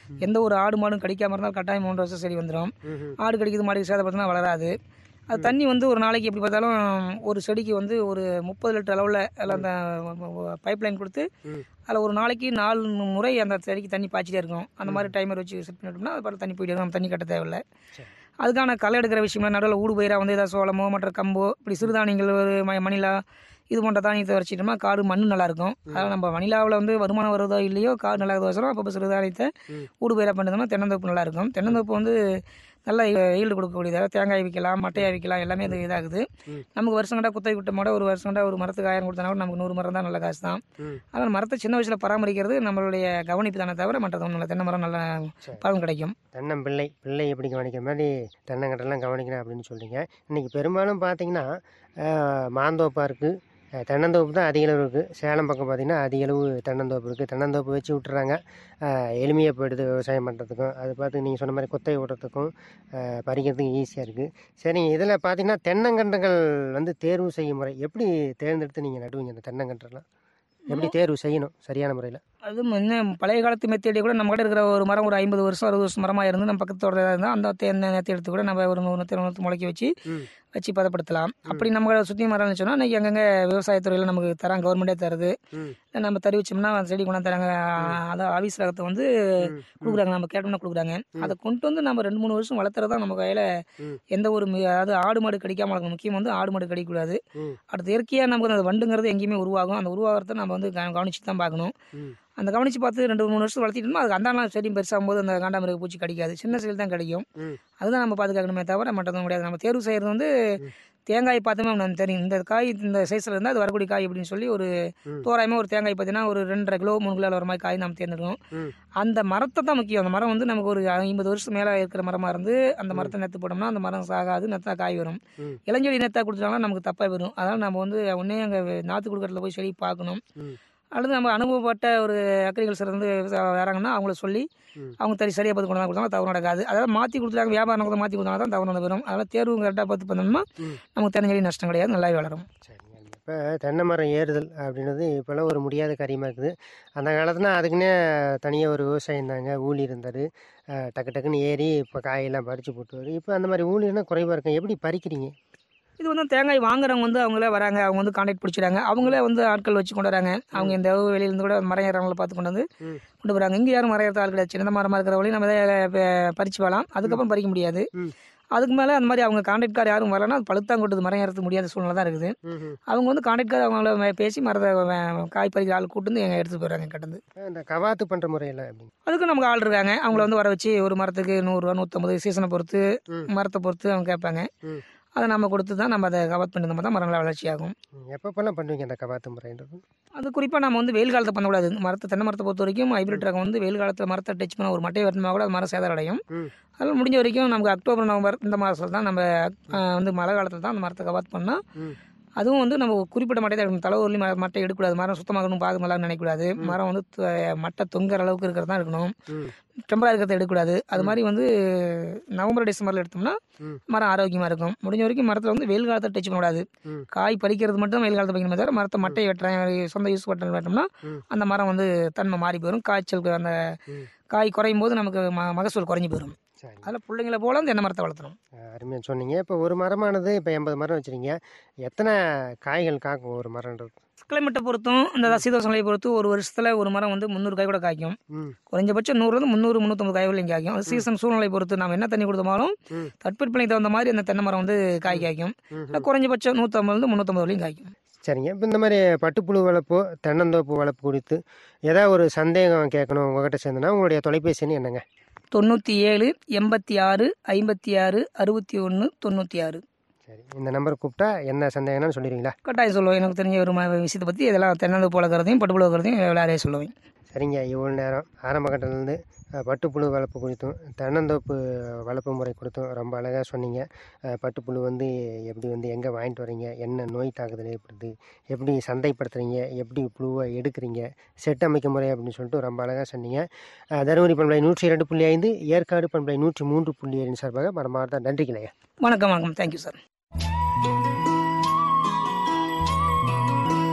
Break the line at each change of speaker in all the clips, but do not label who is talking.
எந்த ஒரு ஆடு மாடும் கடிக்காம இருந்தால் கட்டாயம் மூன்று வருஷம் செடி வந்துடும்
ம்ஹும்.
ஆடு கடிக்குது மாடு சேதப்படுத்தினா வளராது அது தண்ணி வந்து ஒரு நாளைக்கு எப்படி பார்த்தாலும் ஒரு செடிக்கு வந்து ஒரு முப்பது லிட்டர் அளவில் அதில் அந்த பைப் லைன் கொடுத்து
ம்.
அதில் ஒரு நாளைக்கு நாலு முறை அந்த செடிக்கு தண்ணி பாய்ச்சிட்டே இருக்கும் அந்த மாதிரி டைமர் வச்சு செட் பண்ணிட்டோம்னா அது பாட்டு தண்ணி போயிட்டே இருக்கும் நம்ம தண்ணி கட்ட தேவையில்லை
சரி.
அதுக்கான களை எடுக்கிற விஷயம்லாம் நடுவில் ஊடு பயிராக வந்து ஏதாவது சோளமோ மற்ற கம்போ இப்படி சிறுதானியங்கள் ஒரு ம மணிலா இது போன்ற தானியத்தை வச்சுட்டோம்னா காடு மண் நல்லாயிருக்கும் அதனால் நம்ம மணிலாவில் வந்து வருமானம் வருதோ இல்லையோ காடு நல்லா வசரம் அப்போ சிறுதானியத்தை
ம்.
ஊடு பயிராக பண்ணிருந்தோம்னா தென்னந்தோப்பு நல்லாயிருக்கும் தென்னந்தோப்பு வந்து நல்ல ஈல்டு கொடுக்கக்கூடியதாக தேங்காய் விற்கலாம் மட்டையாக விற்கலாம் எல்லாமே இது இதாகுது
ம்.
நமக்கு வருஷம் கண்டா குத்தகை விட்ட மாட ஒரு வருஷம் கண்டா ஒரு மரத்துக்கு ஆயிரம் கொடுத்தனா கூட நமக்கு நூறு மரம் தான் நல்ல காசு தான்
ம்.
அதனால் மரத்தை சின்ன வயசில் பராமரிக்கிறது நம்மளுடைய கவனிப்பு தானே தவிர மற்றது ஒன்றும் இல்லை தென்னை மரம் நல்ல
சரி.
பலன் கிடைக்கும்
தென்னம்பிள்ளை பிள்ளை எப்படி கவனிக்கிற மாதிரி தென்னங்கட்டெல்லாம் கவனிக்கணும் அப்படின்னு சொல்றீங்க இன்னைக்கு பெரும்பாலும் பார்த்தீங்கன்னா ஆஹ், மாந்தோப்பா இருக்குது தென்னந்தோப்பு தான் அதிக அளவு இருக்குது சேலம் பக்கம் பார்த்தீங்கன்னா அதிக அளவு தென்னந்தோப்பு இருக்குது தென்னந்தோப்பு வச்சு விட்டுறாங்க ஆஹ், எளிமையாக போயிடுது விவசாயம் பண்ணுறதுக்கும் அது பார்த்து நீங்கள் சொன்ன மாதிரி கொத்தை விடுறதுக்கும் ஆஹ், பறிக்கிறதுக்கும் ஈஸியாக இருக்குது சரிங்க இதில் பார்த்தீங்கன்னா தென்னங்கன்றுகள் வந்து தேர்வு செய்யும் முறை எப்படி தேர்ந்தெடுத்து நீங்கள் நடுவீங்க அந்த தென்னங்கன்றெல்லாம் எப்படி தேர்வு செய்யணும் சரியான முறையில்
அது முன்ன பழைய காலத்து மெத்தேடி கூட நம்ம கிட்ட இருக்கிற ஒரு மரம் ஒரு ஐம்பது வருஷம் அறுபது வருஷம் மரமாக இருந்து நம்ம பக்கத்தோட இருந்தால் அந்த தேர்ந்த நேரத்தை எடுத்து கூட நம்ம ஒரு நூறு நூற்றி நூற்றி முளைக்க வச்சு
ம்.
வச்சு பதப்படுத்தலாம் அப்படி நம்ம சுற்றி மரம் இருந்துச்சுன்னா இன்றைக்கி அங்கங்கே விவசாயத்துறையில் நமக்கு தராங்க கவர்மெண்ட்டே தருது
ம்.
இல்லை நம்ம தருவிச்சோம்னா அந்த செடி கொண்டாந்து தராங்க அதான் ஆஃபீஸ் ரகத்தை வந்து
ம்.
கொடுக்குறாங்க நம்ம கேட்டோம்னா கொடுக்குறாங்க அதை கொண்டு வந்து நம்ம ரெண்டு மூணு வருஷம் வளர்த்துறது தான் நம்ம கையில்
ம்.
எந்த ஒரு மி- அதாவது ஆடு மாடு கடிக்காம வளர்க்கணும் முக்கியம் வந்து ஆடு மாடு கடிக்கக்கூடாது
ம்.
அடுத்து இயற்கையாக நமக்கு அந்த வண்டுங்கிறது எங்கேயுமே உருவாகும் அந்த உருவாகிறத நம்ம வந்து கவ- கவனிச்சு தான் பார்க்கணும்
ம்.
அந்த கவனிச்சு பார்த்து ரெண்டு மூணு வருஷம் வளர்த்திட்டோம்னா அதுக்கு அந்தாலாம் செடி பெருசாகும் போது அந்த காண்டாமிருக பூச்சி கடிக்காது சின்ன செடி தான் கிடைக்கும்
ம்.
அதுதான் நம்ம பாதுகாக்கணுமே தவிர மற்றதும் முடியாது நம்ம தேர்வு செய்கிறது வந்து தேங்காய் பார்த்தோமே நமக்கு தெரியும் இந்த காய் இந்த சைஸில் இருந்தால் அது வரக்கூடிய காய் அப்படின்னு சொல்லி ஒரு
ம்.
தோராயமாக ஒரு தேங்காய் பார்த்தீங்கன்னா ஒரு ரெண்டரை கிலோ மூணு கிலோ வர மாதிரி காய் நம்ம தேர்ந்தெடுக்கணும்
ம்.
அந்த மரத்தை தான் முக்கியம் அந்த மரம் வந்து நமக்கு ஒரு ஐம்பது வருஷம் மேலே இருக்கிற மரமாக இருந்து அந்த மரத்தை நெத்து போட்டோம்னா அந்த மரம் சாகாது நெத்தா காய் வரும்
ம்.
இளஞ்செடி நெத்தா கொடுத்துட்டாங்கன்னா நமக்கு தப்பாக வரும் அதனால் நம்ம வந்து ஒன்றே அங்கே நாற்று கொடுக்கறதுல போய் செடி பார்க்கணும்
ம்.
அல்லது நம்ம அனுபவப்பட்ட ஒரு அக்ரிகல்ச்சர் வந்து வராங்கன்னா அவங்கள சொல்லி
ம்.
அவங்க தறி சரியாக பார்த்து கொண்டு வந்து கொடுத்தாங்க தவறு நடக்காது அதாவது மாற்றி கொடுத்துட்டாங்க வியாபாரம் நோக்கத்தை மாற்றி கொடுத்தாங்க தான் தவறு வரும் அதனால் தேர்வு கரெக்டாக பார்த்து பண்ணோம்னா
ம்.
நமக்கு தெரிஞ்ச நஷ்டம் கிடையாது நல்லாவே வளரும்
சரிங்க இப்போ தென்னை மரம் ஏறுதல் அப்படின்றது இப்போல்லாம் ஒரு முடியாத காரியமாக இருக்குது அந்த காலத்துல அதுக்குன்னே தனியாக ஒரு விவசாயம் இருந்தாங்க ஊழி இருந்தார் டக்கு டக்குன்னு ஏறி இப்போ காயெல்லாம் பறித்து போட்டுவார் இப்போ அந்த மாதிரி ஊழியர்னா குறைவாக இருக்கும் எப்படி பறிக்கிறீங்க
இது வந்து தேங்காய் வாங்குறவங்க வந்து அவங்களே வராங்க அவங்க வந்து கான்டாக்ட் பிடிச்சிடாங்க அவங்களே வந்து ஆட்கள் வச்சு கொண்டு வராங்க அவங்க இந்த வெளியிலேருந்து கூட மரம் ஏறவங்கள பார்த்து கொண்டு வந்து
ம்.
கொண்டு வராங்க இங்கே யாரும் மரம் ஏற்ற ஆள் கிடையாது சின்ன மரமாக இருக்கிற வழியும் நம்ம இதை ப- பறிச்சு வரலாம் அதுக்கப்புறம் பறிக்க முடியாது
ம்.
அதுக்கு மேலே அந்த மாதிரி அவங்க கான்டாக்ட்கார் யாரும் வரலன்னா அது பழுத்தான் கொட்டுது மரம் ஏறது முடியாத சூழ்நிலை தான் இருக்குது
ம்ஹும்.
அவங்க வந்து கான்டாக்ட்கார் அவங்கள மே- பேசி மரத்தை வே- காய் பறிக்கிற ஆள் கூட்டு வந்து எங்க எடுத்து போயிடுறாங்க கட்டந்து
இந்த கவாத்து பண்ணுற முறையெல்லாம் எப்படி
அதுக்கு நமக்கு ஆள் இருக்காங்க அவங்கள வந்து வர வச்சு ஒரு மரத்துக்கு நூறுரூவா நூற்றம்பது சீசனை பொறுத்து
ம்.
மரத்தை பொறுத்து அவங்க கேட்பாங்க
ம்.
அதை நம்ம கொடுத்து தான் நம்ம அதை கவர் பண்ணி தான் மரங்களை வளர்ச்சி ஆகும்
எப்பப்பெல்லாம் பண்ணுவீங்க அந்த கவாத்து முறைன்றது
அது குறிப்பாக நம்ம வந்து வெயில் காலத்தை பண்ணக்கூடாது மரத்தை தென்னை மரத்தை பொறுத்த வரைக்கும் ஹைபிரிட் ரகம் வந்து வெயில் காலத்தில் மரத்தை டச் பண்ண ஒரு மட்டை வரணுமா கூட அது மரம் சேதம் அடையும்
ம்.
அதனால் முடிஞ்ச வரைக்கும் நமக்கு அக்டோபர் நவம்பர் இந்த மாதத்தில் தான் நம்ம அஹ், வந்து மழை காலத்தில் தான் அந்த மரத்தை கவாத் பண்ணால்
ம்.
அதுவும் வந்து நம்ம குறிப்பிட்ட மட்டை தான் எடுக்கணும் தலைவலி மட்டை எடுக்கக்கூடாது மரம் சுத்தமாகணும் பார்க்க நல்லா நினைக்கக்கூடாது மரம் வந்து த- மட்டை தொங்குற அளவுக்கு இருக்கிறது தான் இருக்கணும்
ம்.
டெம்பரா இருக்கிறத எடுக்கக்கூடாது அது மாதிரி வந்து நவம்பர் டிசம்பரில் எடுத்தோம்னா
ம்.
மரம் ஆரோக்கியமாக இருக்கும் முடிஞ்ச வரைக்கும் மரத்தில் வந்து வெயில் காலத்தை டச் பண்ணக்கூடாது
ம்.
காய் பறிக்கிறது மட்டும் வெயில் காலத்தை பறிக்கணுமே தவிர மரத்தை மட்டை வெட்டுறேன் சொந்த யூஸ் பட்டன் வெட்டோம்னா
ம்.
அந்த மரம் வந்து தன்மை மாறி போயிடும் காய்ச்சலுக்கு அந்த
ம்.
காய் குறையும் போது நமக்கு ம மகசூல் குறைஞ்சி போயிடும்
சரி
அதில் பிள்ளைங்களை போல தென்னை மரத்தை வளர்த்தணும்
அருமையாக சொன்னீங்க இப்போ ஒரு மரமானது இப்போ எண்பது மரம் வச்சுருங்க எத்தனை காய்கள் காக்கும் ஒரு மரம்ன்றது
கிளைமேட்டை பொறுத்தும் இந்த சீதோஷ நிலையை பொறுத்து ஒரு வருஷத்தில் ஒரு மரம் வந்து முந்நூறு காய் கூட காய்க்கும்
ம்
குறைஞ்சபட்சம் நூறுலேருந்து முந்நூறு முந்நூற்றம்பது காய் வரையும் காய்க்கும் அது சீசன் சூழ்நிலை பொறுத்து நம்ம என்ன தண்ணி கொடுத்தோமாலும்
ம்.
தட்பவெப்பநிலைக்கு தகுந்த மாதிரி அந்த தென்னை மரம் வந்து காய் காய்க்கும்
ம்
இல்லை குறைஞ்சபட்சம் நூற்றம்பதுலேருந்து முந்நூற்றம்பது வரையும் காய்க்கும்
சரிங்க இப்போ இந்த மாதிரி பட்டுப்புழு வளர்ப்பு தென்னந்தோப்பு வளர்ப்பு குறித்து ஏதாவது ஒரு சந்தேகம் கேட்கணும் உங்ககிட்ட சேர்ந்துன்னா உங்களுடைய தொலைபேசி எண் என்னங்க
தொண்ணூற்றி ஏழு எண்பத்தி ஆறு ஐம்பத்தி ஆறு அறுபத்தி ஒன்று தொண்ணூற்றி ஆறு
சரி இந்த நம்பர் கூப்பிட்டா என்ன சந்தேகம்னு சொல்லிடுவீங்களா
கட்டாயம் சொல்லுவேன் எனக்கு தெரிஞ்ச ஒரு ம- விஷயத்தை பற்றி இதெல்லாம் தென்னந்து போலக்கிறதையும் பட்டுப்புழு வைக்கிறதையும் விளையாடே சொல்லுவேன்
சரிங்க இவ்வளோ நேரம் ஆரம்ப கட்டத்திலேருந்து அஹ், பட்டுப்புழு வளர்ப்பு குறித்தும் தென்னந்தோப்பு வளர்ப்பு முறை குறித்தும் ரொம்ப அழகாக சொன்னீங்க அஹ், பட்டுப்புழு வந்து எப்படி வந்து எங்கே வாங்கிட்டு வரீங்க என்ன நோய் தாக்குதல் ஏற்படுது எப்படி சந்தைப்படுத்துறீங்க எப்படி புழுவை எடுக்கிறீங்க செட் அமைக்கும் முறை அப்படின்னு சொல்லிட்டு ரொம்ப அழகாக சொன்னீங்க அஹ், தருமபுரி பண்பலை நூற்றி இரண்டு புள்ளி ஐந்து ஏற்காடு பண்பலை நூற்றி மூன்று புள்ளி ஏழின் சார்பாக மனமார்ந்த நன்றிகளையா
வணக்கம் வணக்கம் தேங்க்யூ சார்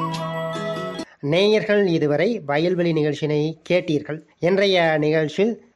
நேயர்கள் இதுவரை வயல்வெளி நிகழ்ச்சியினை கேட்டீர்கள் இன்றைய நிகழ்ச்சியில்